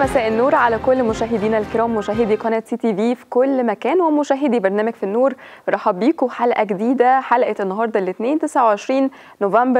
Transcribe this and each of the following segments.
مساء النور على كل مشاهدينا الكرام مشاهدي قناه سي تي في في كل مكان ومشاهدي برنامج في النور برحب بيكم حلقه جديده حلقه النهارده الاثنين 29 نوفمبر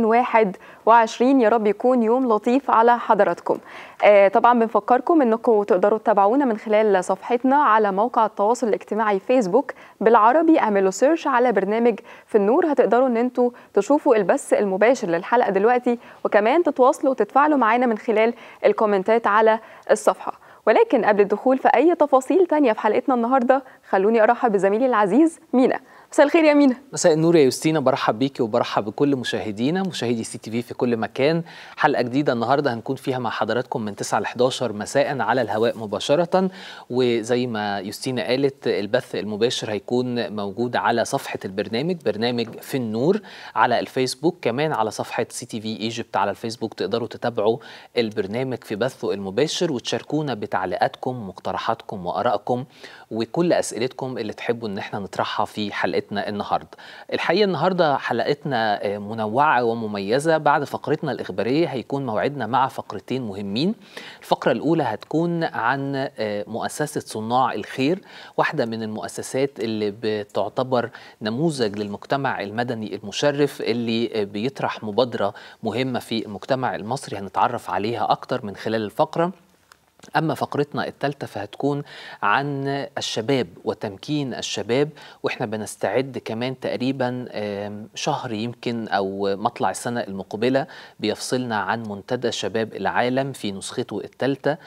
2021 يا رب يكون يوم لطيف على حضراتكم آه طبعا بنفكركم انكم تقدروا تتابعونا من خلال صفحتنا على موقع التواصل الاجتماعي فيسبوك بالعربي اعملوا سيرش على برنامج في النور هتقدروا ان انتوا تشوفوا البث المباشر للحلقه دلوقتي وكمان تتواصلوا وتتفاعلوا معانا من خلال الكومنتات على الصفحه ولكن قبل الدخول في اي تفاصيل تانية في حلقتنا النهارده خلوني ارحب بزميلي العزيز مينا مساء الخير يا مينا مساء النور يا يوستينا برحب بيكي وبرحب بكل مشاهدينا مشاهدي سي تي في في كل مكان حلقه جديده النهارده هنكون فيها مع حضراتكم من 9 ل 11 مساء على الهواء مباشره وزي ما يوستينا قالت البث المباشر هيكون موجود على صفحه البرنامج برنامج في النور على الفيسبوك كمان على صفحه سي تي في ايجيبت على الفيسبوك تقدروا تتابعوا البرنامج في بثه المباشر وتشاركونا بتعليقاتكم مقترحاتكم وارائكم وكل اسئلتكم اللي تحبوا ان احنا نطرحها في حلقتنا النهارده. الحقيقه النهارده حلقتنا منوعه ومميزه بعد فقرتنا الاخباريه هيكون موعدنا مع فقرتين مهمين. الفقره الاولى هتكون عن مؤسسه صناع الخير، واحده من المؤسسات اللي بتعتبر نموذج للمجتمع المدني المشرف اللي بيطرح مبادره مهمه في المجتمع المصري هنتعرف عليها اكتر من خلال الفقره. أما فقرتنا الثالثة فهتكون عن الشباب وتمكين الشباب وإحنا بنستعد كمان تقريبا شهر يمكن أو مطلع السنة المقبلة بيفصلنا عن منتدى شباب العالم في نسخته الثالثة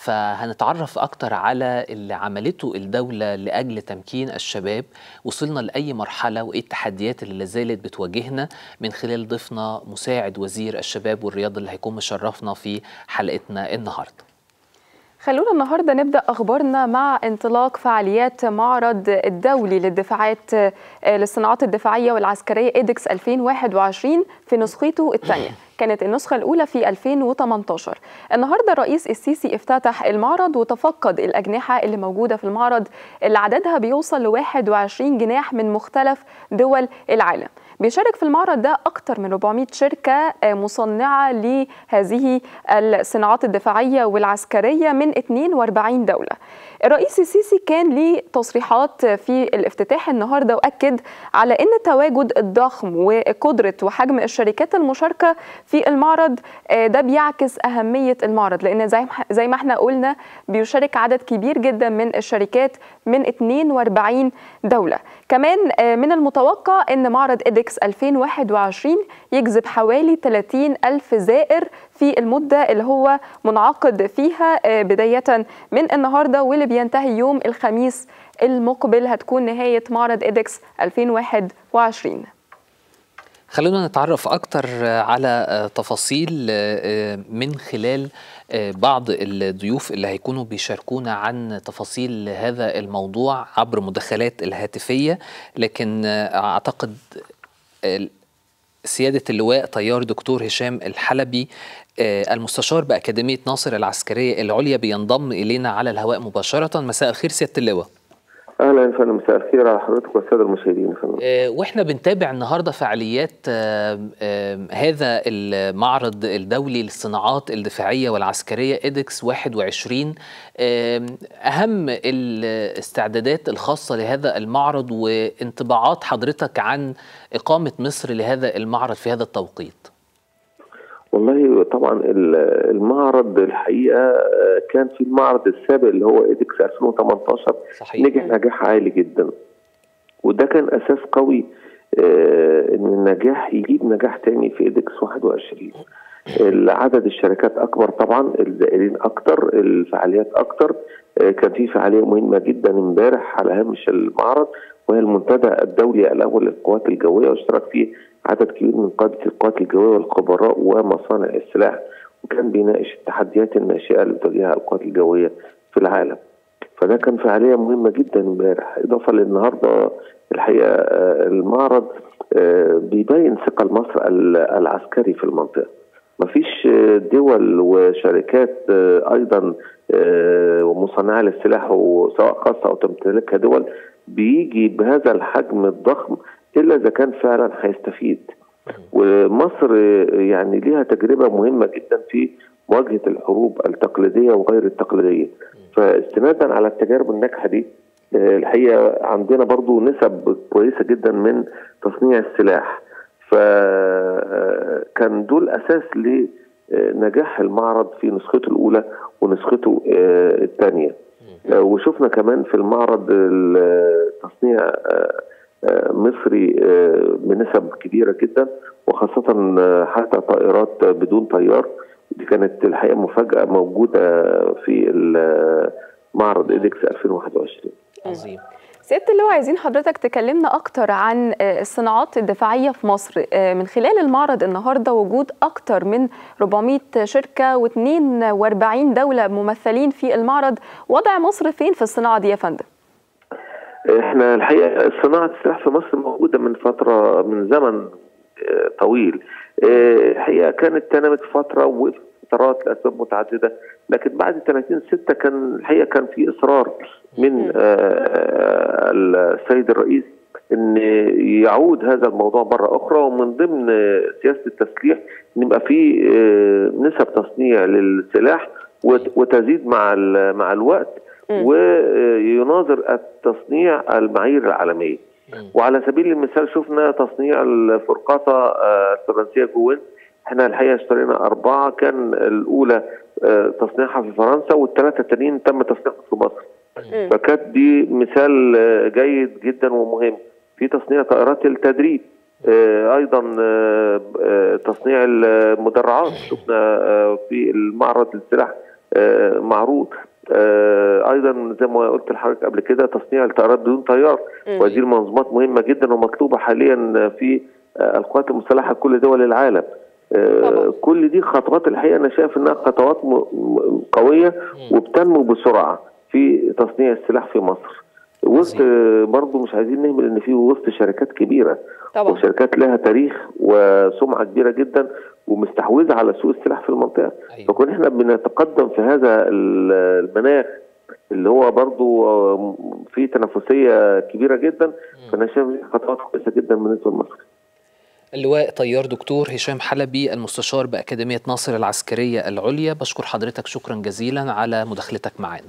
فهنتعرف أكتر على اللي عملته الدولة لأجل تمكين الشباب وصلنا لأي مرحلة وإيه التحديات اللي لازالت بتواجهنا من خلال ضيفنا مساعد وزير الشباب والرياضة اللي هيكون مشرفنا في حلقتنا النهارده خلونا النهارده نبدا اخبارنا مع انطلاق فعاليات معرض الدولي للدفاعات للصناعات الدفاعيه والعسكريه ايدكس 2021 في نسخته الثانيه كانت النسخة الأولى في 2018 النهاردة الرئيس السيسي افتتح المعرض وتفقد الأجنحة اللي موجودة في المعرض اللي عددها بيوصل ل 21 جناح من مختلف دول العالم بيشارك في المعرض ده أكثر من 400 شركة مصنعة لهذه الصناعات الدفاعية والعسكرية من 42 دولة الرئيس السيسي كان ليه تصريحات في الافتتاح النهارده واكد على ان التواجد الضخم وقدره وحجم الشركات المشاركه في المعرض ده بيعكس اهميه المعرض لان زي زي ما احنا قلنا بيشارك عدد كبير جدا من الشركات من 42 دوله كمان من المتوقع ان معرض إيدكس 2021 يجذب حوالي 30 ألف زائر في المدة اللي هو منعقد فيها بداية من النهاردة واللي بينتهي يوم الخميس المقبل هتكون نهاية معرض إيدكس 2021 خلونا نتعرف أكتر على تفاصيل من خلال بعض الضيوف اللي هيكونوا بيشاركونا عن تفاصيل هذا الموضوع عبر مداخلات الهاتفية لكن أعتقد سيادة اللواء طيار دكتور هشام الحلبي المستشار بأكاديمية ناصر العسكرية العليا بينضم إلينا على الهواء مباشرة مساء الخير سيادة اللواء اهلا يا فندم مساء الخير على حضرتك والساده المشاهدين يا فندم آه واحنا بنتابع النهارده فعاليات آه آه هذا المعرض الدولي للصناعات الدفاعيه والعسكريه ايدكس 21 اهم الاستعدادات الخاصه لهذا المعرض وانطباعات حضرتك عن اقامه مصر لهذا المعرض في هذا التوقيت والله طبعا المعرض الحقيقه كان في المعرض السابق اللي هو ايدكس 2018 صحيح. نجح نجاح عالي جدا وده كان اساس قوي ان النجاح يجيب نجاح تاني في ايدكس 21 عدد الشركات اكبر طبعا الزائرين اكتر الفعاليات اكتر كان في فعاليه مهمه جدا امبارح على هامش المعرض وهي المنتدى الدولي الاول للقوات الجويه واشترك فيه عدد كبير من قاده القوات الجويه والخبراء ومصانع السلاح وكان بيناقش التحديات الناشئه اللي بتواجهها القوات الجويه في العالم. فده كان فعاليه مهمه جدا امبارح اضافه للنهارده الحقيقه المعرض بيبين ثقل مصر العسكري في المنطقه. مفيش دول وشركات ايضا ومصنعه للسلاح وسواء خاصه او تمتلكها دول بيجي بهذا الحجم الضخم الا اذا كان فعلا هيستفيد ومصر يعني ليها تجربه مهمه جدا في مواجهه الحروب التقليديه وغير التقليديه فاستنادا على التجارب الناجحه دي الحقيقه عندنا برضو نسب كويسه جدا من تصنيع السلاح فكان دول اساس لنجاح المعرض في نسخته الاولى ونسخته الثانيه وشفنا كمان في المعرض تصنيع مصري بنسب كبيره جدا وخاصه حتى طائرات بدون طيار دي كانت الحقيقه مفاجاه موجوده في معرض ايدكس 2021 عظيم سيادة اللواء عايزين حضرتك تكلمنا أكتر عن الصناعات الدفاعية في مصر من خلال المعرض النهاردة وجود أكتر من 400 شركة و42 دولة ممثلين في المعرض وضع مصر فين في الصناعة دي يا فندم؟ احنا الحقيقة صناعة السلاح في مصر موجودة من فترة من زمن طويل الحقيقة كانت تنامت فترة ووقفت فترات لاسباب متعدده لكن بعد 30 6 كان الحقيقه كان في اصرار من السيد الرئيس ان يعود هذا الموضوع مره اخرى ومن ضمن سياسه التسليح ان يبقى في نسب تصنيع للسلاح وتزيد مع مع الوقت ويناظر التصنيع المعايير العالميه وعلى سبيل المثال شفنا تصنيع الفرقاطه الفرنسيه جوين احنا الحقيقه اشترينا اربعه كان الاولى تصنيعها في فرنسا والثلاثه التانيين تم تصنيعها في مصر فكانت دي مثال جيد جدا ومهم في تصنيع طائرات التدريب ايضا تصنيع المدرعات شفنا في المعرض السلاح معروض ايضا زي ما قلت لحضرتك قبل كده تصنيع الطائرات بدون طيار وهذه المنظومات مهمه جدا ومطلوبه حاليا في القوات المسلحه كل دول العالم طبعا. كل دي خطوات الحقيقه انا شايف انها خطوات قويه وبتنمو بسرعه في تصنيع السلاح في مصر وسط برضه مش عايزين نهمل ان في وسط شركات كبيره طبعا. وشركات لها تاريخ وسمعه كبيره جدا ومستحوذه على سوق السلاح في المنطقه أيوة. فكون احنا بنتقدم في هذا المناخ اللي هو برضه في تنافسيه كبيره جدا فانا شايف خطوات كويسه جدا بالنسبه لمصر اللواء طيار دكتور هشام حلبي المستشار بأكاديمية ناصر العسكرية العليا بشكر حضرتك شكرا جزيلا على مداخلتك معنا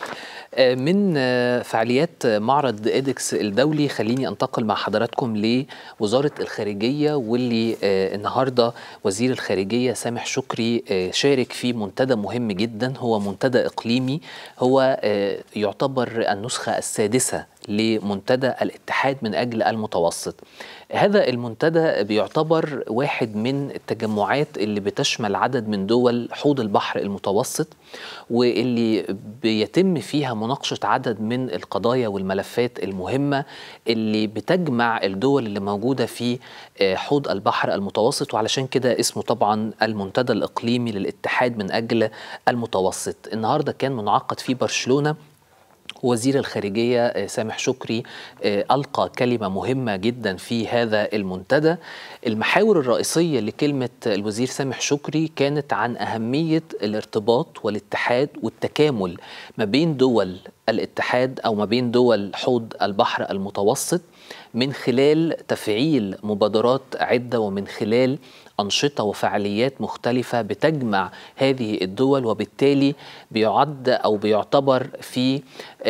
من فعاليات معرض إيدكس الدولي خليني أنتقل مع حضراتكم لوزارة الخارجية واللي النهاردة وزير الخارجية سامح شكري شارك في منتدى مهم جدا هو منتدى إقليمي هو يعتبر النسخة السادسة لمنتدى الاتحاد من أجل المتوسط هذا المنتدى بيعتبر واحد من التجمعات اللي بتشمل عدد من دول حوض البحر المتوسط واللي بيتم فيها مناقشة عدد من القضايا والملفات المهمة اللي بتجمع الدول اللي موجودة في حوض البحر المتوسط وعلشان كده اسمه طبعا المنتدى الإقليمي للاتحاد من أجل المتوسط النهاردة كان منعقد في برشلونة وزير الخارجية سامح شكري ألقى كلمة مهمة جدا في هذا المنتدى المحاور الرئيسية لكلمة الوزير سامح شكري كانت عن أهمية الارتباط والاتحاد والتكامل ما بين دول الاتحاد أو ما بين دول حوض البحر المتوسط من خلال تفعيل مبادرات عدة ومن خلال أنشطة وفعاليات مختلفة بتجمع هذه الدول وبالتالي بيعد أو بيعتبر في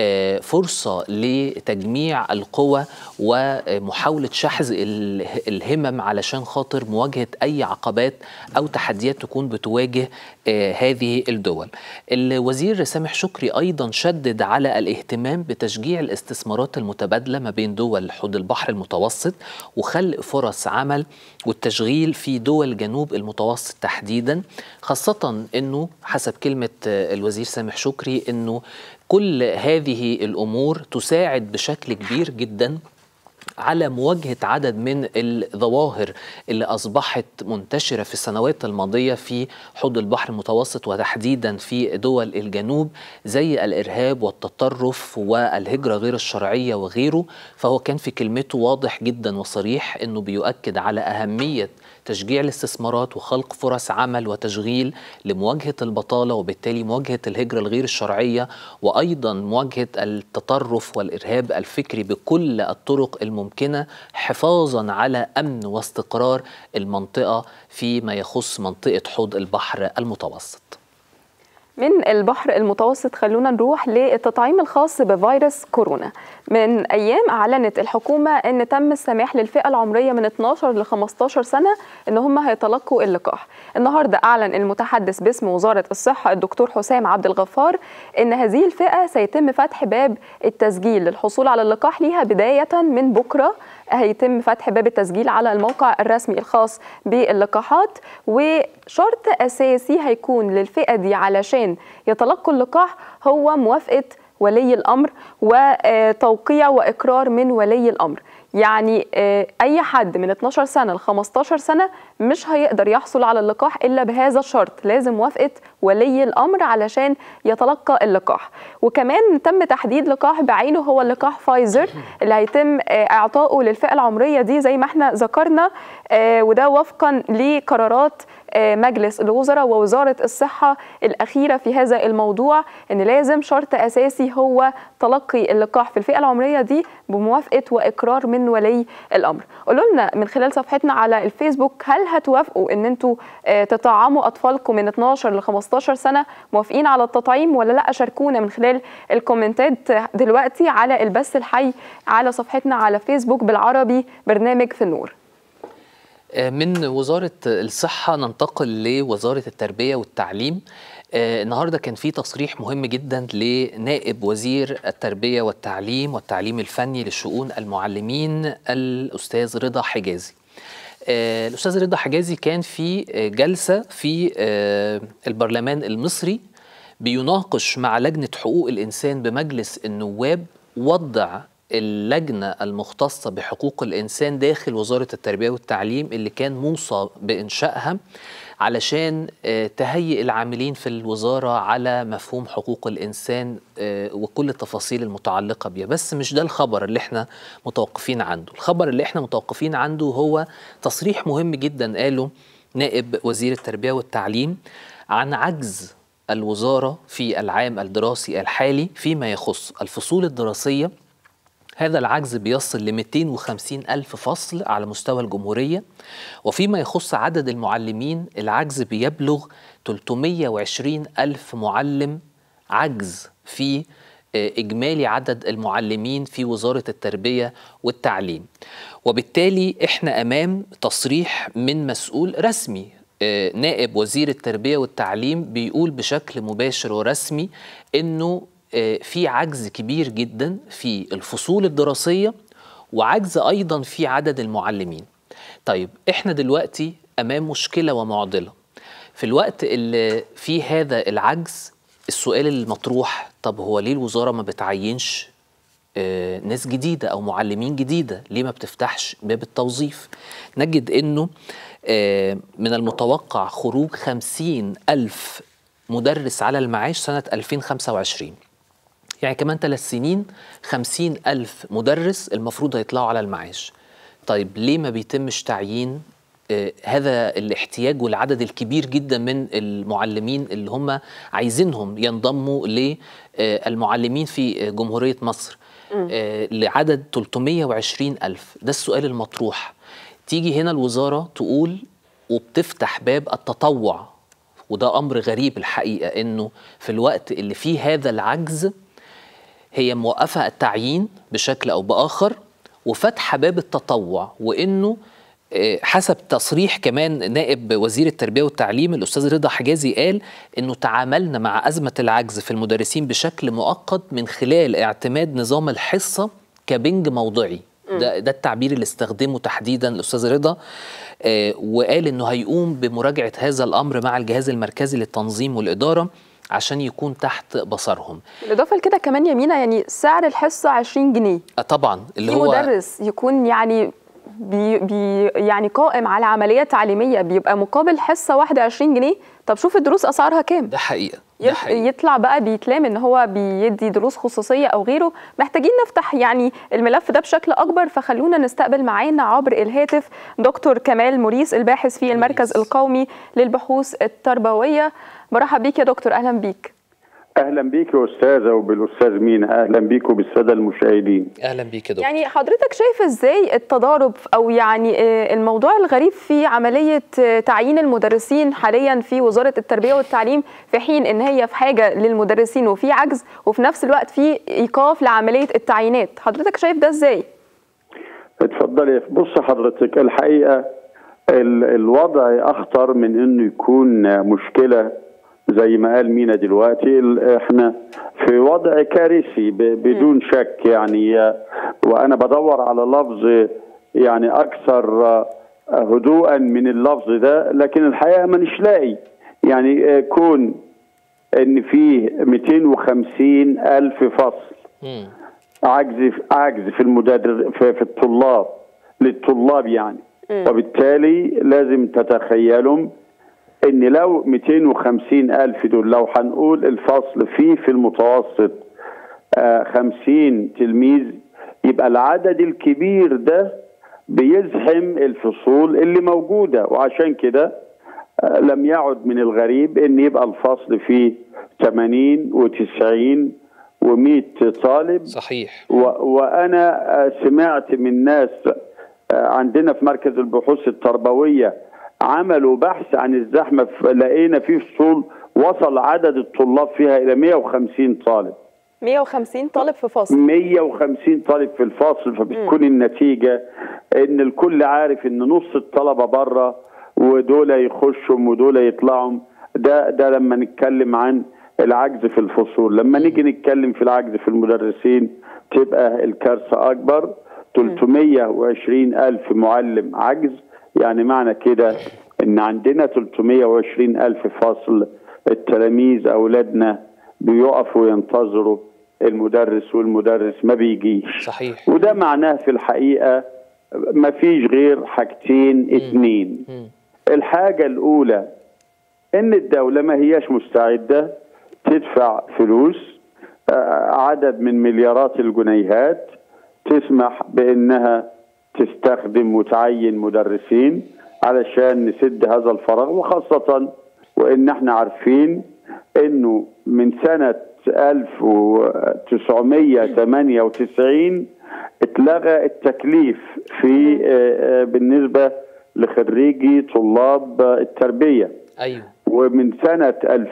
فرصة لتجميع القوى ومحاولة شحذ الهمم علشان خاطر مواجهة أي عقبات أو تحديات تكون بتواجه هذه الدول الوزير سامح شكري أيضا شدد على الاهتمام بتشجيع الاستثمارات المتبادلة ما بين دول حوض البحر المتوسط وخلق فرص عمل والتشغيل في دول جنوب المتوسط تحديدا خاصة أنه حسب كلمة الوزير سامح شكري أنه كل هذه الأمور تساعد بشكل كبير جدا على مواجهة عدد من الظواهر اللي أصبحت منتشرة في السنوات الماضية في حوض البحر المتوسط وتحديدا في دول الجنوب زي الإرهاب والتطرف والهجرة غير الشرعية وغيره فهو كان في كلمته واضح جدا وصريح أنه بيؤكد على أهمية تشجيع الاستثمارات وخلق فرص عمل وتشغيل لمواجهة البطالة وبالتالي مواجهة الهجرة الغير الشرعية وأيضا مواجهة التطرف والإرهاب الفكري بكل الطرق الممكنه حفاظا على امن واستقرار المنطقه فيما يخص منطقه حوض البحر المتوسط. من البحر المتوسط خلونا نروح للتطعيم الخاص بفيروس كورونا من ايام اعلنت الحكومه ان تم السماح للفئه العمريه من 12 ل 15 سنه ان هم هيتلقوا اللقاح النهارده اعلن المتحدث باسم وزاره الصحه الدكتور حسام عبد الغفار ان هذه الفئه سيتم فتح باب التسجيل للحصول على اللقاح ليها بدايه من بكره هيتم فتح باب التسجيل على الموقع الرسمي الخاص باللقاحات وشرط اساسي هيكون للفئه دي علشان يتلقوا اللقاح هو موافقه ولي الامر وتوقيع واقرار من ولي الامر يعني اي حد من 12 سنه ل 15 سنه مش هيقدر يحصل على اللقاح الا بهذا الشرط لازم موافقه ولي الامر علشان يتلقى اللقاح وكمان تم تحديد لقاح بعينه هو اللقاح فايزر اللي هيتم اعطائه للفئه العمريه دي زي ما احنا ذكرنا وده وفقا لقرارات مجلس الوزراء ووزاره الصحه الاخيره في هذا الموضوع ان لازم شرط اساسي هو تلقي اللقاح في الفئه العمريه دي بموافقه واقرار من ولي الامر قولوا لنا من خلال صفحتنا على الفيسبوك هل هتوافقوا ان انتوا تطعموا اطفالكم من 12 ل 15 سنه موافقين على التطعيم ولا لا شاركونا من خلال الكومنتات دلوقتي على البث الحي على صفحتنا على فيسبوك بالعربي برنامج في النور من وزارة الصحة ننتقل لوزارة التربية والتعليم النهاردة كان في تصريح مهم جدا لنائب وزير التربية والتعليم والتعليم الفني لشؤون المعلمين الأستاذ رضا حجازي الأستاذ رضا حجازي كان في جلسة في البرلمان المصري بيناقش مع لجنة حقوق الإنسان بمجلس النواب وضع اللجنة المختصة بحقوق الإنسان داخل وزارة التربية والتعليم اللي كان موصى بإنشائها علشان تهيئ العاملين في الوزارة على مفهوم حقوق الإنسان وكل التفاصيل المتعلقة بها بس مش ده الخبر اللي احنا متوقفين عنده الخبر اللي احنا متوقفين عنده هو تصريح مهم جدا قاله نائب وزير التربية والتعليم عن عجز الوزارة في العام الدراسي الحالي فيما يخص الفصول الدراسية هذا العجز بيصل ل 250 ألف فصل على مستوى الجمهورية وفيما يخص عدد المعلمين العجز بيبلغ 320 ألف معلم عجز في إجمالي عدد المعلمين في وزارة التربية والتعليم وبالتالي إحنا أمام تصريح من مسؤول رسمي نائب وزير التربية والتعليم بيقول بشكل مباشر ورسمي إنه في عجز كبير جدا في الفصول الدراسية وعجز أيضا في عدد المعلمين طيب إحنا دلوقتي أمام مشكلة ومعضلة في الوقت اللي في هذا العجز السؤال المطروح طب هو ليه الوزارة ما بتعينش آه ناس جديدة أو معلمين جديدة ليه ما بتفتحش باب التوظيف نجد أنه آه من المتوقع خروج خمسين ألف مدرس على المعاش سنة 2025 يعني كمان ثلاث سنين خمسين ألف مدرس المفروض هيطلعوا على المعاش طيب ليه ما بيتمش تعيين آه هذا الاحتياج والعدد الكبير جدا من المعلمين اللي هم عايزينهم ينضموا للمعلمين في جمهورية مصر آه لعدد 320 ألف ده السؤال المطروح تيجي هنا الوزارة تقول وبتفتح باب التطوع وده أمر غريب الحقيقة إنه في الوقت اللي فيه هذا العجز هي موقفة التعيين بشكل أو بآخر وفتح باب التطوع وإنه حسب تصريح كمان نائب وزير التربية والتعليم الأستاذ رضا حجازي قال إنه تعاملنا مع أزمة العجز في المدرسين بشكل مؤقت من خلال اعتماد نظام الحصة كبنج موضعي ده, ده التعبير اللي استخدمه تحديدا الأستاذ رضا آه وقال إنه هيقوم بمراجعة هذا الأمر مع الجهاز المركزي للتنظيم والإدارة عشان يكون تحت بصرهم بالإضافة لكده كمان يمينة يعني سعر الحصة 20 جنيه آه طبعا اللي هو مدرس يكون يعني بي بي يعني قائم على عمليه تعليميه بيبقى مقابل حصه واحده 20 جنيه طب شوف الدروس اسعارها كام ده حقيقه ده حقيقة. يطلع بقى بيتلام ان هو بيدي دروس خصوصيه او غيره محتاجين نفتح يعني الملف ده بشكل اكبر فخلونا نستقبل معانا عبر الهاتف دكتور كمال موريس الباحث في المركز القومي للبحوث التربويه برحب بيك يا دكتور اهلا بيك اهلا بيك يا استاذه وبالاستاذ مينا اهلا بيك وبالساده المشاهدين اهلا بيك يا دكتور يعني حضرتك شايف ازاي التضارب او يعني الموضوع الغريب في عمليه تعيين المدرسين حاليا في وزاره التربيه والتعليم في حين ان هي في حاجه للمدرسين وفي عجز وفي نفس الوقت في ايقاف لعمليه التعيينات حضرتك شايف ده ازاي اتفضلي بص حضرتك الحقيقه الوضع اخطر من انه يكون مشكله زي ما قال مينا دلوقتي احنا في وضع كارثي بدون شك يعني وانا بدور على لفظ يعني اكثر هدوءا من اللفظ ده لكن الحقيقه مانيش لاقي يعني كون ان فيه 250 الف فصل عجز عجز في المدرس في الطلاب للطلاب يعني وبالتالي لازم تتخيلوا ان لو 250 الف دول لو هنقول الفصل فيه في المتوسط آه 50 تلميذ يبقى العدد الكبير ده بيزحم الفصول اللي موجوده وعشان كده آه لم يعد من الغريب ان يبقى الفصل فيه 80 و90 و100 طالب صحيح و وانا آه سمعت من ناس عندنا في مركز البحوث التربويه عملوا بحث عن الزحمه لقينا في فصول وصل عدد الطلاب فيها الى 150 طالب 150 طالب في فصل 150 طالب في الفصل فبتكون النتيجه ان الكل عارف ان نص الطلبه بره ودول يخشوا ودول يطلعوا ده ده لما نتكلم عن العجز في الفصول لما نيجي نتكلم في العجز في المدرسين تبقى الكارثه اكبر 320 ألف معلم عجز يعني معنى كده ان عندنا 320 ألف فصل التلاميذ أولادنا بيقفوا ينتظروا المدرس والمدرس ما بيجيش صحيح وده معناه في الحقيقة ما فيش غير حاجتين اتنين الحاجة الأولى إن الدولة ما هياش مستعدة تدفع فلوس عدد من مليارات الجنيهات تسمح بانها تستخدم وتعين مدرسين علشان نسد هذا الفراغ وخاصة وان احنا عارفين انه من سنة 1998 اتلغى التكليف في بالنسبة لخريجي طلاب التربية ايوه ومن سنة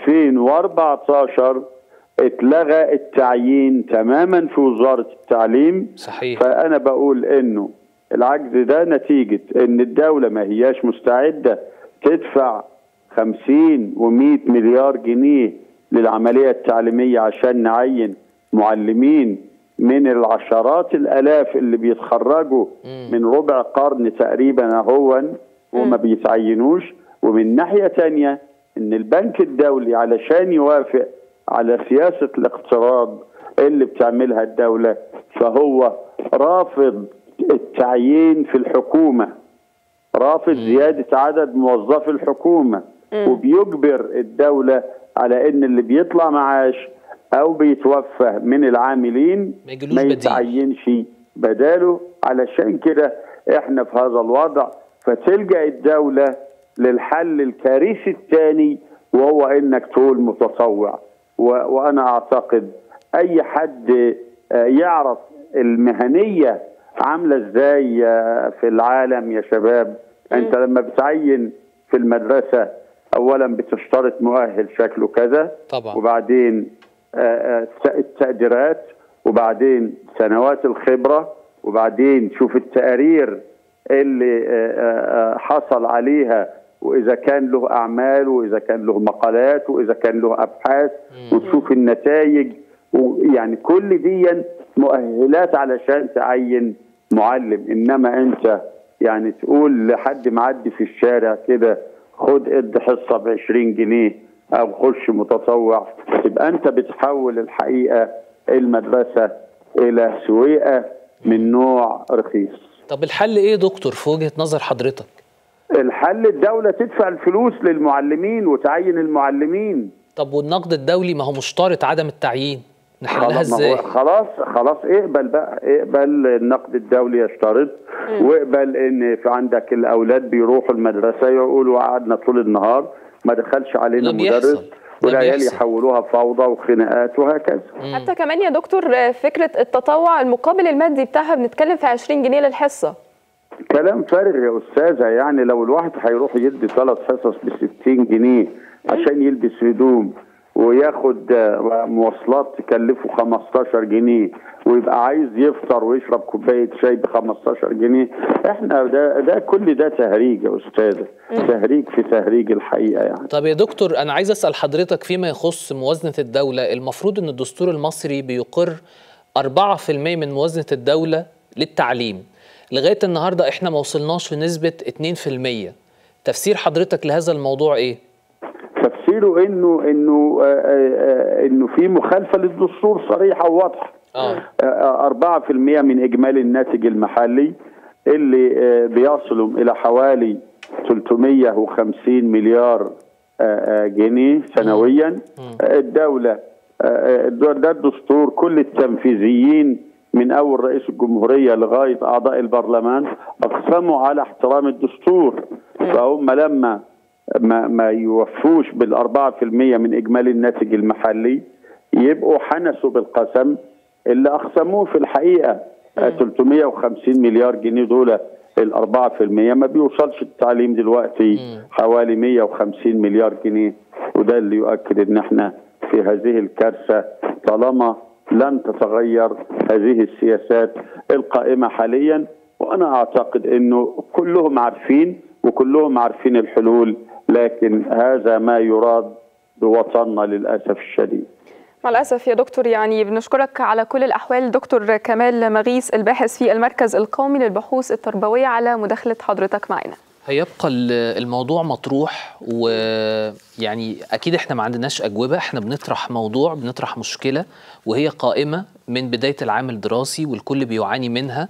2014 اتلغى التعيين تماما في وزارة التعليم صحيح فأنا بقول إنه العجز ده نتيجة إن الدولة ما هياش مستعدة تدفع 50 و100 مليار جنيه للعملية التعليمية عشان نعين معلمين من العشرات الآلاف اللي بيتخرجوا من ربع قرن تقريبا أهوا وما بيتعينوش ومن ناحية تانية إن البنك الدولي علشان يوافق على سياسة الاقتراض اللي بتعملها الدولة فهو رافض التعيين في الحكومة رافض زيادة عدد موظفي الحكومة وبيجبر الدولة على ان اللي بيطلع معاش او بيتوفى من العاملين ما يتعينش بداله علشان كده احنا في هذا الوضع فتلجأ الدولة للحل الكارثي الثاني وهو انك تقول متطوع وانا اعتقد اي حد يعرف المهنيه عامله ازاي في العالم يا شباب انت لما بتعين في المدرسه اولا بتشترط مؤهل شكله كذا طبعا وبعدين التقديرات وبعدين سنوات الخبره وبعدين شوف التقارير اللي حصل عليها واذا كان له اعمال واذا كان له مقالات واذا كان له ابحاث وتشوف النتائج يعني كل دي مؤهلات علشان تعين معلم انما انت يعني تقول لحد معدي في الشارع كده خد اد حصه ب 20 جنيه او خش متطوع تبقى انت بتحول الحقيقه المدرسه الى سويقه من نوع رخيص طب الحل ايه دكتور في وجهه نظر حضرتك الحل الدولة تدفع الفلوس للمعلمين وتعين المعلمين طب والنقد الدولي ما هو مشترط عدم التعيين نحلها ازاي خلاص خلاص اقبل بقى اقبل النقد الدولي يشترط واقبل ان في عندك الاولاد بيروحوا المدرسه يقولوا قعدنا طول النهار ما دخلش علينا مدرس والعيال يحولوها فوضى وخناقات وهكذا حتى كمان يا دكتور فكره التطوع المقابل المادي بتاعها بنتكلم في 20 جنيه للحصه كلام فارغ يا استاذه يعني لو الواحد هيروح يدي ثلاث حصص ب 60 جنيه عشان يلبس هدوم وياخد مواصلات تكلفه 15 جنيه ويبقى عايز يفطر ويشرب كوبايه شاي ب 15 جنيه احنا ده ده كل ده تهريج يا استاذه تهريج في تهريج الحقيقه يعني طب يا دكتور انا عايز اسال حضرتك فيما يخص موازنه الدوله المفروض ان الدستور المصري بيقر 4% من موازنه الدوله للتعليم لغايه النهارده احنا ما وصلناش لنسبه 2% تفسير حضرتك لهذا الموضوع ايه تفسيره انه انه انه في مخالفه للدستور صريحه وواضحه آه. 4% من اجمالي الناتج المحلي اللي بيصلوا الى حوالي 350 مليار جنيه سنويا الدوله ده الدستور كل التنفيذيين من اول رئيس الجمهوريه لغايه اعضاء البرلمان اقسموا على احترام الدستور فهم لما ما, ما يوفوش بالأربعة في المية من إجمالي الناتج المحلي يبقوا حنسوا بالقسم اللي أقسموه في الحقيقة 350 مليار جنيه دول الأربعة في المية ما بيوصلش التعليم دلوقتي حوالي 150 مليار جنيه وده اللي يؤكد ان احنا في هذه الكارثة طالما لن تتغير هذه السياسات القائمة حاليا وأنا أعتقد أنه كلهم عارفين وكلهم عارفين الحلول لكن هذا ما يراد بوطننا للاسف الشديد. مع الاسف يا دكتور يعني بنشكرك على كل الاحوال دكتور كمال مغيث الباحث في المركز القومي للبحوث التربويه على مداخله حضرتك معنا. هيبقى الموضوع مطروح ويعني اكيد احنا ما عندناش اجوبه احنا بنطرح موضوع بنطرح مشكله وهي قائمه من بدايه العام الدراسي والكل بيعاني منها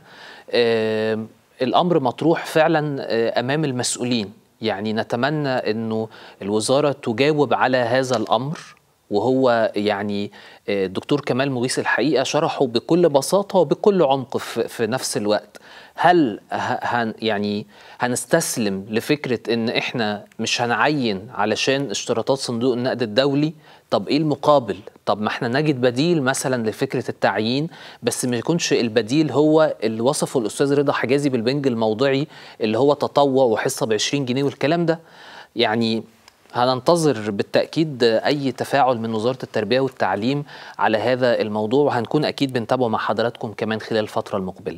آه الامر مطروح فعلا امام المسؤولين يعني نتمنى انه الوزاره تجاوب على هذا الامر وهو يعني الدكتور كمال مغيث الحقيقه شرحه بكل بساطه وبكل عمق في نفس الوقت هل هن يعني هنستسلم لفكره ان احنا مش هنعين علشان اشتراطات صندوق النقد الدولي طب ايه المقابل طب ما احنا نجد بديل مثلا لفكره التعيين بس ما يكونش البديل هو اللي وصفه الاستاذ رضا حجازي بالبنج الموضعي اللي هو تطوع وحصه ب 20 جنيه والكلام ده يعني هننتظر بالتاكيد اي تفاعل من وزاره التربيه والتعليم على هذا الموضوع وهنكون اكيد بنتابعه مع حضراتكم كمان خلال الفتره المقبله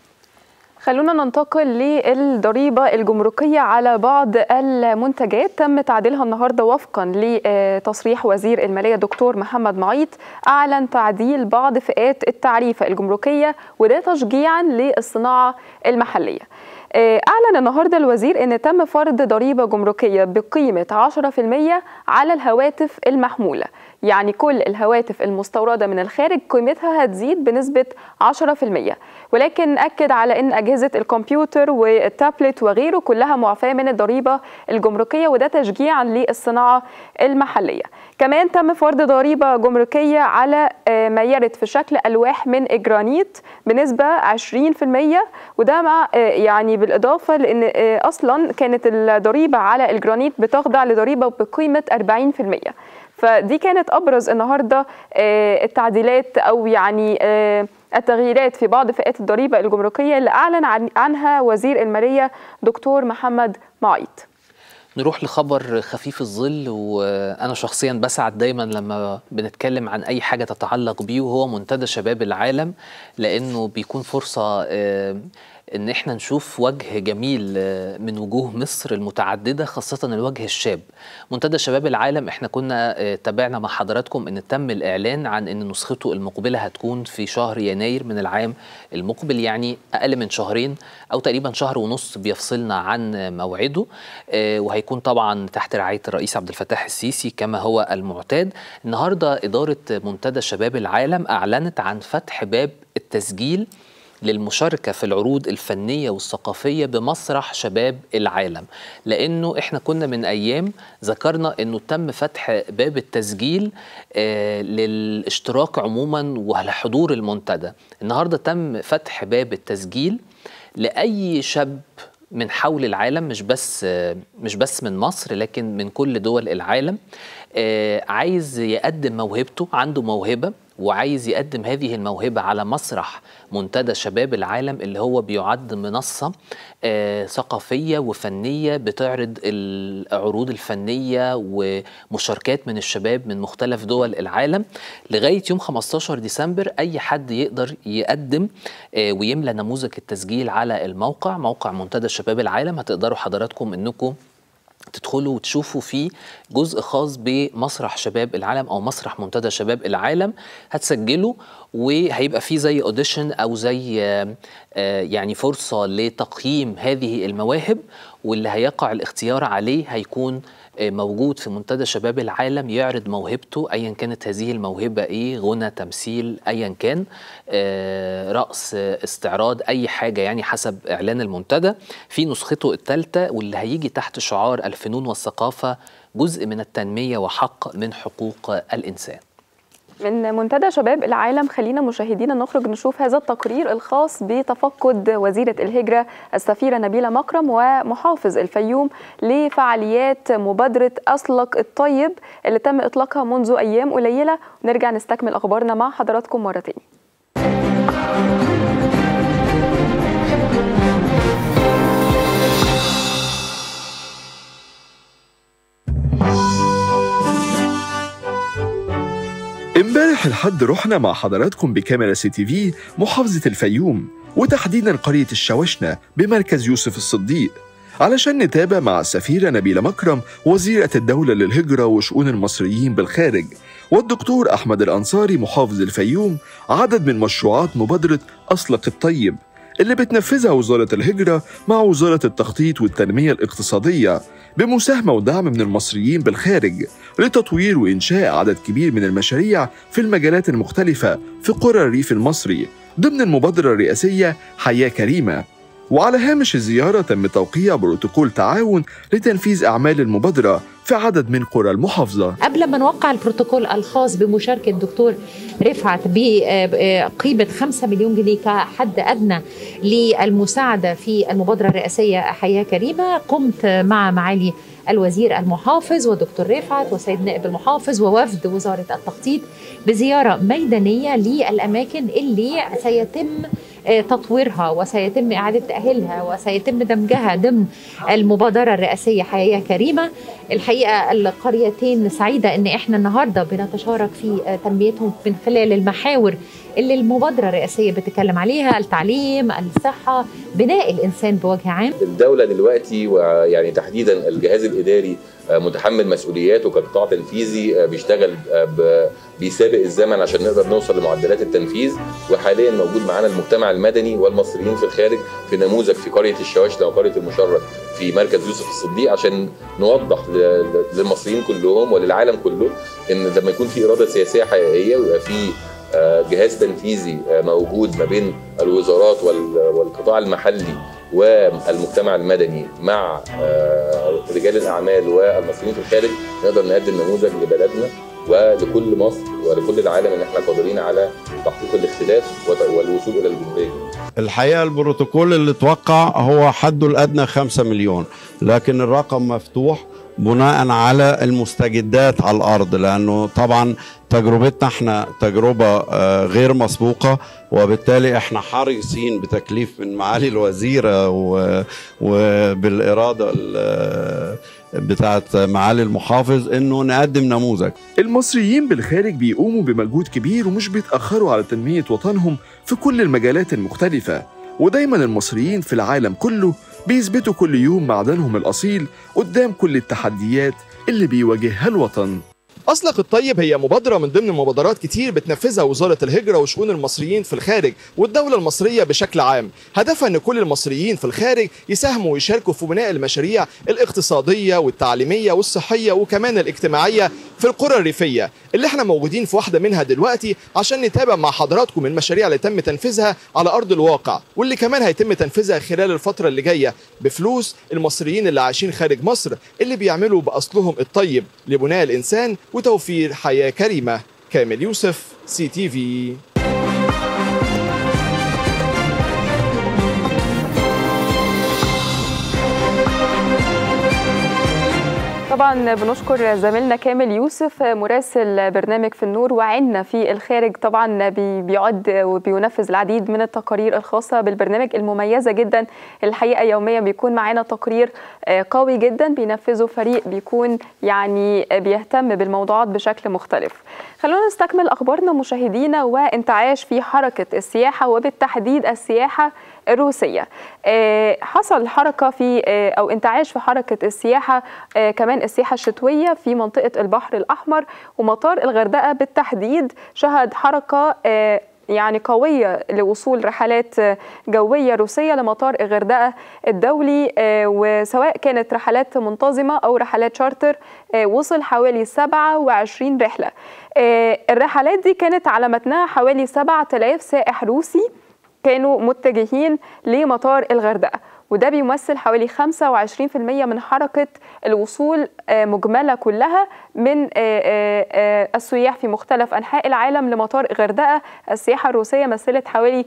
خلونا ننتقل للضريبة الجمركية على بعض المنتجات تم تعديلها النهاردة وفقا لتصريح وزير المالية دكتور محمد معيط أعلن تعديل بعض فئات التعريفة الجمركية وده تشجيعا للصناعة المحلية أعلن النهاردة الوزير أن تم فرض ضريبة جمركية بقيمة 10% على الهواتف المحمولة يعني كل الهواتف المستوردة من الخارج قيمتها هتزيد بنسبة 10% ولكن أكد على أن أجهزة الكمبيوتر والتابلت وغيره كلها معفاة من الضريبة الجمركية وده تشجيعا للصناعة المحلية كمان تم فرض ضريبة جمركية على ما يرد في شكل ألواح من الجرانيت بنسبة 20% وده مع يعني بالإضافة لأن أصلا كانت الضريبة على الجرانيت بتخضع لضريبة بقيمة 40% فدي كانت ابرز النهارده التعديلات او يعني التغييرات في بعض فئات الضريبه الجمركيه اللي اعلن عنها وزير الماليه دكتور محمد معيط. نروح لخبر خفيف الظل وانا شخصيا بسعد دايما لما بنتكلم عن اي حاجه تتعلق بيه وهو منتدى شباب العالم لانه بيكون فرصه ان احنا نشوف وجه جميل من وجوه مصر المتعدده خاصه الوجه الشاب منتدى شباب العالم احنا كنا تابعنا مع حضراتكم ان تم الاعلان عن ان نسخته المقبله هتكون في شهر يناير من العام المقبل يعني اقل من شهرين او تقريبا شهر ونص بيفصلنا عن موعده وهيكون طبعا تحت رعايه الرئيس عبد الفتاح السيسي كما هو المعتاد النهارده اداره منتدى شباب العالم اعلنت عن فتح باب التسجيل للمشاركة في العروض الفنية والثقافية بمسرح شباب العالم لأنه إحنا كنا من أيام ذكرنا أنه تم فتح باب التسجيل آه للاشتراك عموما ولحضور المنتدى النهاردة تم فتح باب التسجيل لأي شاب من حول العالم مش بس مش بس من مصر لكن من كل دول العالم عايز يقدم موهبته عنده موهبه وعايز يقدم هذه الموهبة على مسرح منتدى شباب العالم اللي هو بيعد منصة آه ثقافية وفنية بتعرض العروض الفنية ومشاركات من الشباب من مختلف دول العالم لغاية يوم 15 ديسمبر أي حد يقدر يقدم آه ويملى نموذج التسجيل على الموقع موقع منتدى شباب العالم هتقدروا حضراتكم أنكم تدخلوا وتشوفوا فيه جزء خاص بمسرح شباب العالم او مسرح منتدى شباب العالم هتسجلوا وهيبقى فيه زي اوديشن او زي يعني فرصه لتقييم هذه المواهب واللي هيقع الاختيار عليه هيكون موجود في منتدى شباب العالم يعرض موهبته ايا كانت هذه الموهبه ايه غنى تمثيل ايا كان رقص استعراض اي حاجه يعني حسب اعلان المنتدى في نسخته الثالثه واللي هيجي تحت شعار الفنون والثقافه جزء من التنميه وحق من حقوق الانسان من منتدى شباب العالم خلينا مشاهدينا نخرج نشوف هذا التقرير الخاص بتفقد وزيرة الهجرة السفيرة نبيلة مكرم ومحافظ الفيوم لفعاليات مبادرة أصلك الطيب اللي تم إطلاقها منذ أيام قليلة ونرجع نستكمل أخبارنا مع حضراتكم مرة تاني امبارح الحد رحنا مع حضراتكم بكاميرا سي تي في محافظة الفيوم وتحديدا قرية الشوشنة بمركز يوسف الصديق علشان نتابع مع السفيرة نبيلة مكرم وزيرة الدولة للهجرة وشؤون المصريين بالخارج والدكتور أحمد الأنصاري محافظ الفيوم عدد من مشروعات مبادرة أصلك الطيب اللي بتنفذها وزارة الهجرة مع وزارة التخطيط والتنمية الاقتصادية بمساهمة ودعم من المصريين بالخارج لتطوير وإنشاء عدد كبير من المشاريع في المجالات المختلفة في قرى الريف المصري ضمن المبادرة الرئاسية حياة كريمة وعلى هامش الزيارة تم توقيع بروتوكول تعاون لتنفيذ أعمال المبادرة في عدد من قرى المحافظة قبل ما نوقع البروتوكول الخاص بمشاركة الدكتور رفعت بقيمة 5 مليون جنيه كحد أدنى للمساعدة في المبادرة الرئاسية حياة كريمة قمت مع معالي الوزير المحافظ ودكتور رفعت وسيد نائب المحافظ ووفد وزارة التخطيط بزيارة ميدانية للأماكن اللي سيتم تطويرها وسيتم إعادة تأهيلها وسيتم دمجها ضمن المبادرة الرئاسية حياة كريمة الحقيقة القريتين سعيدة أن إحنا النهاردة بنتشارك في تنميتهم من خلال المحاور اللي المبادرة الرئاسية بتتكلم عليها التعليم الصحة بناء الإنسان بوجه عام الدولة دلوقتي ويعني تحديدا الجهاز الإداري متحمل مسؤولياته كقطاع تنفيذي بيشتغل بيسابق الزمن عشان نقدر نوصل لمعدلات التنفيذ وحاليا موجود معانا المجتمع المدني والمصريين في الخارج في نموذج في قريه الشواشلة وقريه المشرق في مركز يوسف الصديق عشان نوضح للمصريين كلهم وللعالم كله ان لما يكون في اراده سياسيه حقيقيه ويبقى في جهاز تنفيذي موجود ما بين الوزارات والقطاع المحلي والمجتمع المدني مع رجال الاعمال والمصريين في الخارج نقدر نقدم نموذج لبلدنا ولكل مصر ولكل العالم ان احنا قادرين على تحقيق الاختلاف والوصول الى الجمهوريه. الحقيقه البروتوكول اللي توقع هو حده الادنى 5 مليون لكن الرقم مفتوح بناء على المستجدات على الارض لانه طبعا تجربتنا احنا تجربه غير مسبوقه وبالتالي احنا حريصين بتكليف من معالي الوزيره وبالاراده بتاعت معالي المحافظ انه نقدم نموذج المصريين بالخارج بيقوموا بمجهود كبير ومش بيتاخروا على تنميه وطنهم في كل المجالات المختلفه ودايما المصريين في العالم كله بيثبتوا كل يوم معدنهم الأصيل قدام كل التحديات اللي بيواجهها الوطن أصلك الطيب هي مبادرة من ضمن مبادرات كتير بتنفذها وزارة الهجرة وشؤون المصريين في الخارج والدولة المصرية بشكل عام هدفها أن كل المصريين في الخارج يساهموا ويشاركوا في بناء المشاريع الاقتصادية والتعليمية والصحية وكمان الاجتماعية في القرى الريفية اللي احنا موجودين في واحدة منها دلوقتي عشان نتابع مع حضراتكم المشاريع اللي تم تنفيذها على أرض الواقع واللي كمان هيتم تنفيذها خلال الفترة اللي جاية بفلوس المصريين اللي عايشين خارج مصر اللي بيعملوا بأصلهم الطيب لبناء الإنسان وتوفير حياة كريمة كامل يوسف سي تي في طبعا بنشكر زميلنا كامل يوسف مراسل برنامج في النور وعنا في الخارج طبعا بيعد وبينفذ العديد من التقارير الخاصة بالبرنامج المميزة جدا الحقيقة يوميا بيكون معانا تقرير قوي جدا بينفذه فريق بيكون يعني بيهتم بالموضوعات بشكل مختلف خلونا نستكمل أخبارنا مشاهدينا وانتعاش في حركة السياحة وبالتحديد السياحة الروسية حصل حركة في أو انتعاش في حركة السياحة كمان السياحة الشتوية في منطقة البحر الأحمر ومطار الغردقة بالتحديد شهد حركة يعني قوية لوصول رحلات جوية روسية لمطار الغردقة الدولي وسواء كانت رحلات منتظمة أو رحلات شارتر وصل حوالي 27 رحلة الرحلات دي كانت على متنها حوالي 7000 سائح روسي كانوا متجهين لمطار الغردقة وده بيمثل حوالي 25% من حركة الوصول مجملة كلها من السياح في مختلف أنحاء العالم لمطار الغردقة السياحة الروسية مثلت حوالي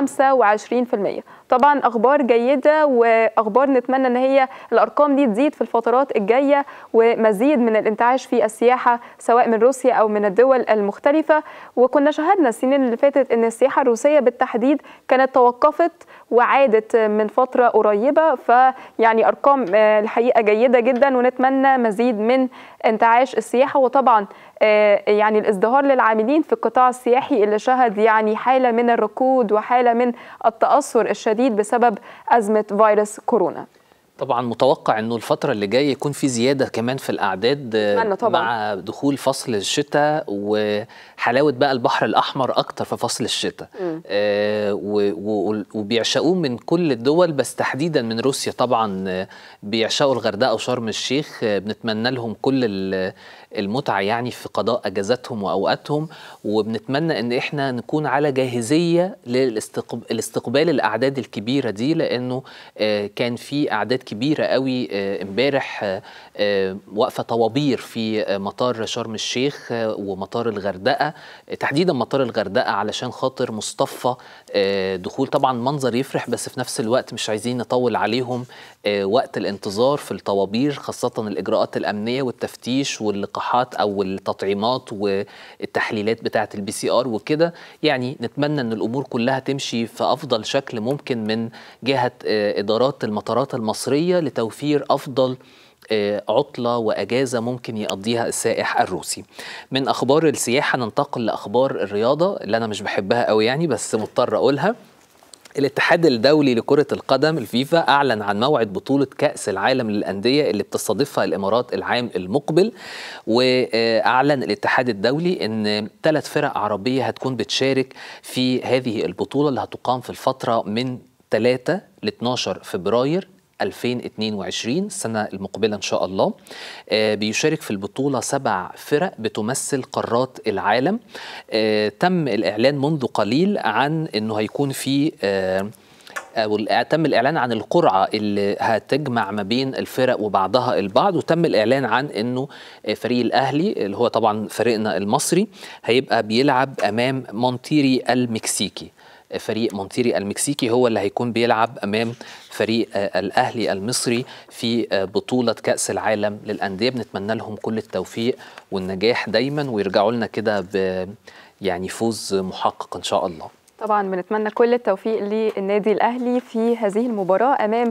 25% طبعا أخبار جيدة وأخبار نتمنى أن هي الأرقام دي تزيد في الفترات الجاية ومزيد من الانتعاش في السياحة سواء من روسيا أو من الدول المختلفة وكنا شاهدنا السنين اللي فاتت أن السياحة الروسية بالتحديد كانت توقفت وعادت من فترة قريبة فيعني أرقام الحقيقة جيدة جدا ونتمنى مزيد من انتعاش السياحة وطبعا يعني الازدهار للعاملين في القطاع السياحي اللي شهد يعني حالة من الركود وحالة من التأثر الشديد بسبب أزمة فيروس كورونا طبعا متوقع انه الفتره اللي جايه يكون في زياده كمان في الاعداد طبعا. مع دخول فصل الشتاء وحلاوه بقى البحر الاحمر اكتر في فصل الشتاء آه وبيعشقوه من كل الدول بس تحديدا من روسيا طبعا بيعشقوا الغردقه وشرم الشيخ بنتمنى لهم كل المتعه يعني في قضاء اجازاتهم واوقاتهم وبنتمنى ان احنا نكون على جاهزيه للاستقبال الاعداد الكبيره دي لانه آه كان في اعداد كبيره قوي امبارح واقفه طوابير في مطار شرم الشيخ ومطار الغردقه تحديدا مطار الغردقه علشان خاطر مصطفى دخول طبعا منظر يفرح بس في نفس الوقت مش عايزين نطول عليهم وقت الانتظار في الطوابير خاصه الاجراءات الامنيه والتفتيش واللقاحات او التطعيمات والتحليلات بتاعه البي سي ار وكده يعني نتمنى ان الامور كلها تمشي في افضل شكل ممكن من جهه ادارات المطارات المصريه لتوفير افضل عطلة وأجازة ممكن يقضيها السائح الروسي من أخبار السياحة ننتقل لأخبار الرياضة اللي أنا مش بحبها قوي يعني بس مضطر أقولها الاتحاد الدولي لكرة القدم الفيفا أعلن عن موعد بطولة كأس العالم للأندية اللي بتستضيفها الإمارات العام المقبل وأعلن الاتحاد الدولي أن ثلاث فرق عربية هتكون بتشارك في هذه البطولة اللي هتقام في الفترة من 3 ل 12 فبراير 2022 السنة المقبلة إن شاء الله آه بيشارك في البطولة سبع فرق بتمثل قارات العالم آه تم الإعلان منذ قليل عن أنه هيكون في آه تم الإعلان عن القرعة اللي هتجمع ما بين الفرق وبعضها البعض وتم الإعلان عن أنه فريق الأهلي اللي هو طبعا فريقنا المصري هيبقى بيلعب أمام مونتيري المكسيكي فريق مونتيري المكسيكي هو اللي هيكون بيلعب امام فريق الاهلي المصري في بطوله كاس العالم للانديه بنتمنى لهم كل التوفيق والنجاح دايما ويرجعوا لنا كده ب يعني فوز محقق ان شاء الله طبعا بنتمنى كل التوفيق للنادي الاهلي في هذه المباراه امام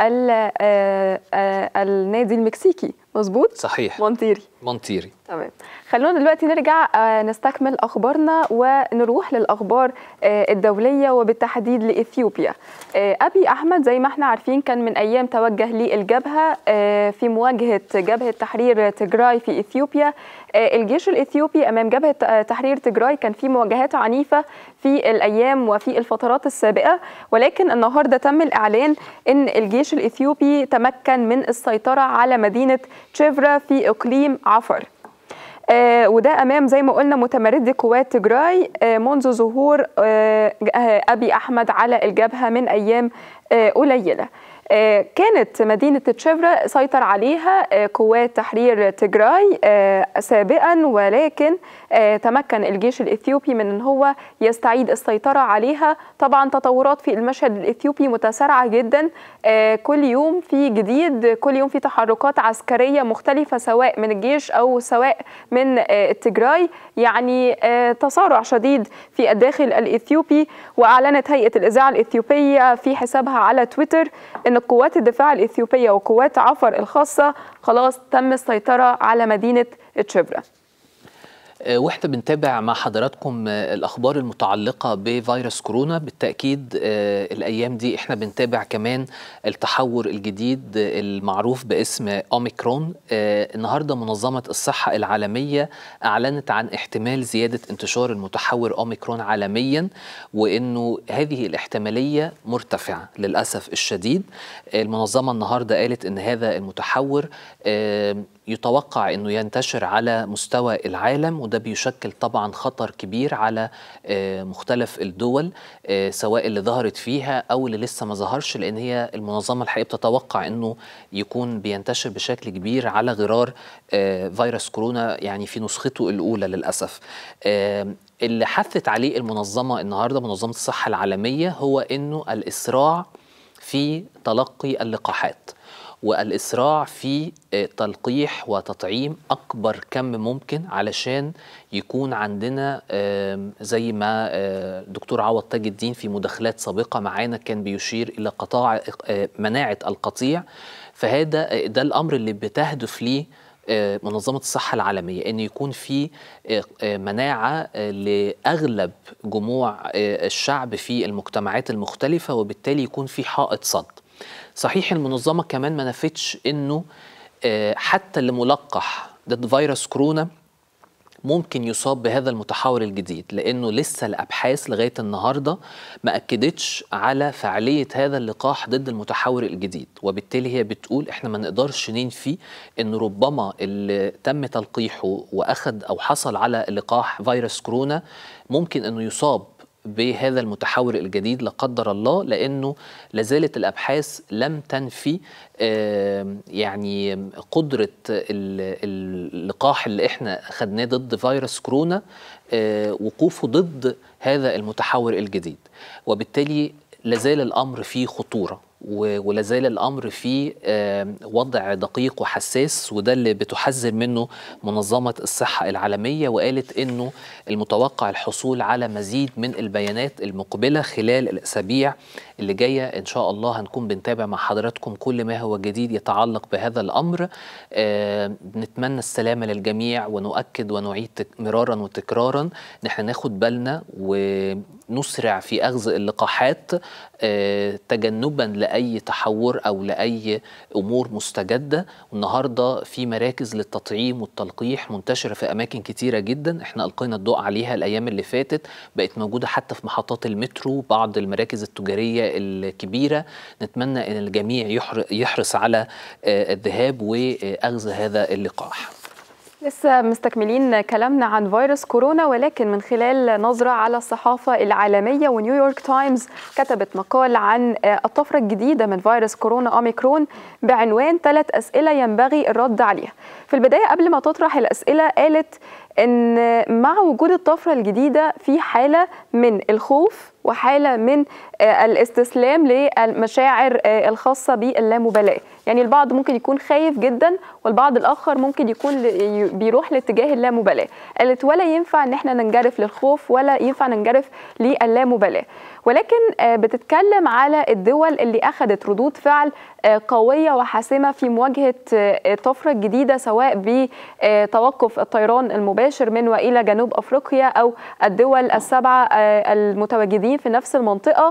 النادي المكسيكي مظبوط صحيح مونتيري مونتيري تمام خلونا دلوقتي نرجع نستكمل اخبارنا ونروح للاخبار الدوليه وبالتحديد لاثيوبيا ابي احمد زي ما احنا عارفين كان من ايام توجه للجبهه في مواجهه جبهه تحرير تجراي في اثيوبيا الجيش الاثيوبي امام جبهه تحرير تجراي كان في مواجهات عنيفه في الايام وفي الفترات السابقه ولكن النهارده تم الاعلان ان الجيش الاثيوبي تمكن من السيطره على مدينه تشيفرا في اقليم عفر آه وده امام زي ما قلنا متمردي قوات تجراي آه منذ ظهور آه ابي احمد على الجبهه من ايام قليله كانت مدينة تشيفرا سيطر عليها قوات تحرير تجراي سابقا ولكن تمكن الجيش الإثيوبي من أن هو يستعيد السيطرة عليها طبعا تطورات في المشهد الإثيوبي متسارعة جدا كل يوم في جديد كل يوم في تحركات عسكرية مختلفة سواء من الجيش أو سواء من التجراي يعني تسارع شديد في الداخل الإثيوبي وأعلنت هيئة الإذاعة الإثيوبية في حسابها على تويتر أن قوات الدفاع الإثيوبية وقوات عفر الخاصة خلاص تم السيطرة على مدينة تشيفرا واحنا بنتابع مع حضراتكم الاخبار المتعلقه بفيروس كورونا بالتاكيد الايام دي احنا بنتابع كمان التحور الجديد المعروف باسم اوميكرون النهارده منظمه الصحه العالميه اعلنت عن احتمال زياده انتشار المتحور اوميكرون عالميا وانه هذه الاحتماليه مرتفعه للاسف الشديد المنظمه النهارده قالت ان هذا المتحور يتوقع انه ينتشر على مستوى العالم وده بيشكل طبعا خطر كبير على مختلف الدول سواء اللي ظهرت فيها او اللي لسه ما ظهرش لان هي المنظمه الحقيقه بتتوقع انه يكون بينتشر بشكل كبير على غرار فيروس كورونا يعني في نسخته الاولى للاسف اللي حثت عليه المنظمه النهارده منظمه الصحه العالميه هو انه الاسراع في تلقي اللقاحات والإسراع في تلقيح وتطعيم أكبر كم ممكن علشان يكون عندنا زي ما دكتور عوض تاج الدين في مداخلات سابقة معانا كان بيشير إلى قطاع مناعة القطيع فهذا ده الأمر اللي بتهدف ليه منظمة الصحة العالمية أن يكون في مناعة لأغلب جموع الشعب في المجتمعات المختلفة وبالتالي يكون في حائط صد صحيح المنظمه كمان ما نفتش انه حتى اللي ملقح ضد فيروس كورونا ممكن يصاب بهذا المتحور الجديد لانه لسه الابحاث لغايه النهارده ما اكدتش على فعاليه هذا اللقاح ضد المتحور الجديد وبالتالي هي بتقول احنا ما نقدرش ننفي ان ربما اللي تم تلقيحه واخد او حصل على لقاح فيروس كورونا ممكن انه يصاب بهذا المتحور الجديد لا قدر الله لانه لازالت الابحاث لم تنفي يعني قدره اللقاح اللي احنا خدناه ضد فيروس كورونا وقوفه ضد هذا المتحور الجديد وبالتالي لازال الامر فيه خطوره ولا زال الامر في وضع دقيق وحساس وده اللي بتحذر منه منظمه الصحه العالميه وقالت انه المتوقع الحصول على مزيد من البيانات المقبله خلال الاسابيع اللي جايه ان شاء الله هنكون بنتابع مع حضراتكم كل ما هو جديد يتعلق بهذا الامر نتمنى السلامه للجميع ونؤكد ونعيد مرارا وتكرارا ان احنا ناخد بالنا ونسرع في اخذ اللقاحات تجنبا لاي تحور او لاي امور مستجده والنهارده في مراكز للتطعيم والتلقيح منتشره في اماكن كتيره جدا احنا القينا الضوء عليها الايام اللي فاتت بقت موجوده حتى في محطات المترو بعض المراكز التجاريه الكبيره نتمنى ان الجميع يحرص على الذهاب واخذ هذا اللقاح لسه مستكملين كلامنا عن فيروس كورونا ولكن من خلال نظرة على الصحافة العالمية ونيويورك تايمز كتبت مقال عن الطفرة الجديدة من فيروس كورونا أوميكرون بعنوان ثلاث أسئلة ينبغي الرد عليها في البداية قبل ما تطرح الأسئلة قالت ان مع وجود الطفره الجديده في حاله من الخوف وحاله من الاستسلام للمشاعر الخاصه باللامبالاه يعني البعض ممكن يكون خايف جدا والبعض الاخر ممكن يكون بيروح لاتجاه اللامبالاه قالت ولا ينفع ان احنا ننجرف للخوف ولا ينفع ننجرف للامبالاه ولكن بتتكلم على الدول اللي اخذت ردود فعل قويه وحاسمه في مواجهه الطفره الجديده سواء بتوقف الطيران المباشر من والى جنوب افريقيا او الدول السبعه المتواجدين في نفس المنطقه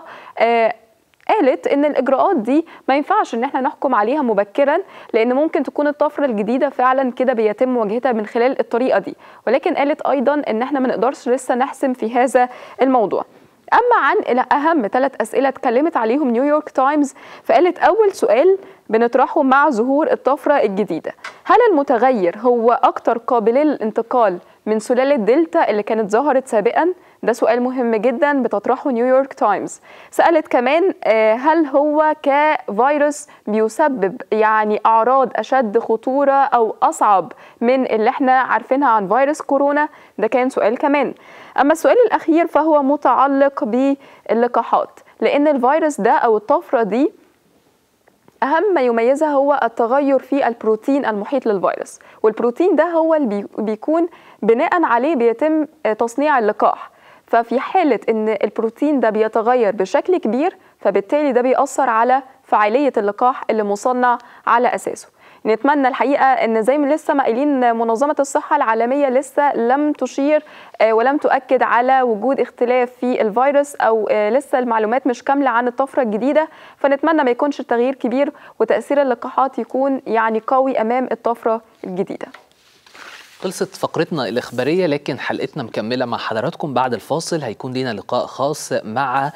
قالت ان الاجراءات دي ما ينفعش ان احنا نحكم عليها مبكرا لان ممكن تكون الطفره الجديده فعلا كده بيتم مواجهتها من خلال الطريقه دي ولكن قالت ايضا ان احنا ما نقدرش لسه نحسم في هذا الموضوع اما عن اهم ثلاث اسئله اتكلمت عليهم نيويورك تايمز فقالت اول سؤال بنطرحه مع ظهور الطفره الجديده هل المتغير هو اكثر قابليه للانتقال من سلالة دلتا اللي كانت ظهرت سابقا ده سؤال مهم جدا بتطرحه نيويورك تايمز سألت كمان هل هو كفيروس بيسبب يعني أعراض أشد خطورة أو أصعب من اللي احنا عارفينها عن فيروس كورونا ده كان سؤال كمان أما السؤال الأخير فهو متعلق باللقاحات لأن الفيروس ده أو الطفرة دي أهم ما يميزها هو التغير في البروتين المحيط للفيروس والبروتين ده هو اللي بيكون بناء عليه بيتم تصنيع اللقاح ففي حالة إن البروتين ده بيتغير بشكل كبير فبالتالي ده بيأثر على فعالية اللقاح اللي مصنع على أساسه نتمنى الحقيقة أن زي ما لسه ما قايلين منظمة الصحة العالمية لسه لم تشير ولم تؤكد على وجود اختلاف في الفيروس أو لسه المعلومات مش كاملة عن الطفرة الجديدة فنتمنى ما يكونش التغيير كبير وتأثير اللقاحات يكون يعني قوي أمام الطفرة الجديدة خلصت فقرتنا الإخبارية لكن حلقتنا مكملة مع حضراتكم بعد الفاصل هيكون لنا لقاء خاص مع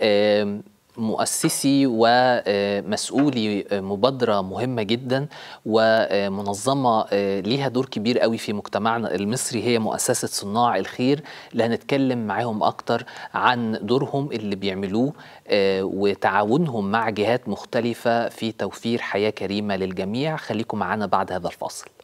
مؤسسي ومسؤولي مبادرة مهمة جدا ومنظمة ليها دور كبير قوي في مجتمعنا المصري هي مؤسسة صناع الخير اللي هنتكلم معاهم أكتر عن دورهم اللي بيعملوه وتعاونهم مع جهات مختلفة في توفير حياة كريمة للجميع خليكم معنا بعد هذا الفاصل